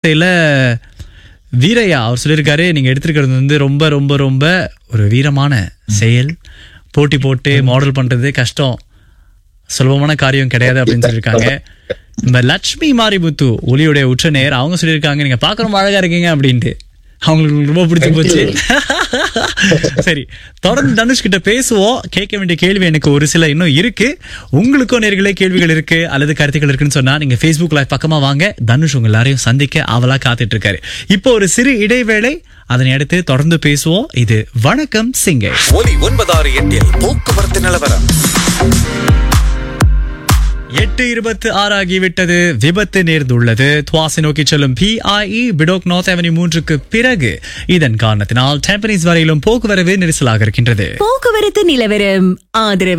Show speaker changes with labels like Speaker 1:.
Speaker 1: வார்த்தையில வீரையா அவர் சொல்லியிருக்காரு நீங்க எடுத்திருக்கிறது வந்து ரொம்ப ரொம்ப ரொம்ப ஒரு வீரமான செயல் போட்டி போட்டு மாடல் பண்றது கஷ்டம் சுலபமான காரியம் கிடையாது அப்படின்னு சொல்லியிருக்காங்க நம்ம லட்சுமி மாரிமுத்து ஒலியுடைய உற்ற நேர் அவங்க சொல்லியிருக்காங்க நீங்க பார்க்க ரொம்ப அழகா இருக்கீங்க அப்படின்ட்டு அவங்களுக்கு ரொம்ப பிடிச்சு போச்சு சரி தொடர்ந்து தனுஷ் கிட்ட பேசுவோம் கேட்க வேண்டிய கேள்வி எனக்கு ஒரு சில இன்னும் இருக்கு உங்களுக்கும் நேர்களே கேள்விகள் இருக்கு அல்லது கருத்துக்கள் இருக்குன்னு சொன்னா நீங்க Facebook லைவ் பக்கமா வாங்க தனுஷ் உங்க எல்லாரையும் சந்திக்க ஆவலா காத்துட்டு இருக்காரு இப்போ ஒரு சிறு இடைவேளை அதனை அடுத்து தொடர்ந்து பேசுவோம் இது வணக்கம் சிங்கை
Speaker 2: ஒலி ஒன்பதாறு எட்டில் போக்குவரத்து நிலவரம்
Speaker 1: எட்டு இருபத்து ஆறு ஆகிவிட்டது விபத்து நேர்ந்துள்ளது துவாசி நோக்கி செல்லும் பிஐஇ பிடோக் நார்த் அவென்யூ மூன்றுக்கு பிறகு இதன் காரணத்தினால் டெம்பனிஸ் வரையிலும் போக்குவரவு நெரிசலாக இருக்கின்றது
Speaker 3: போக்குவரத்து நிலவரம் ஆதரவு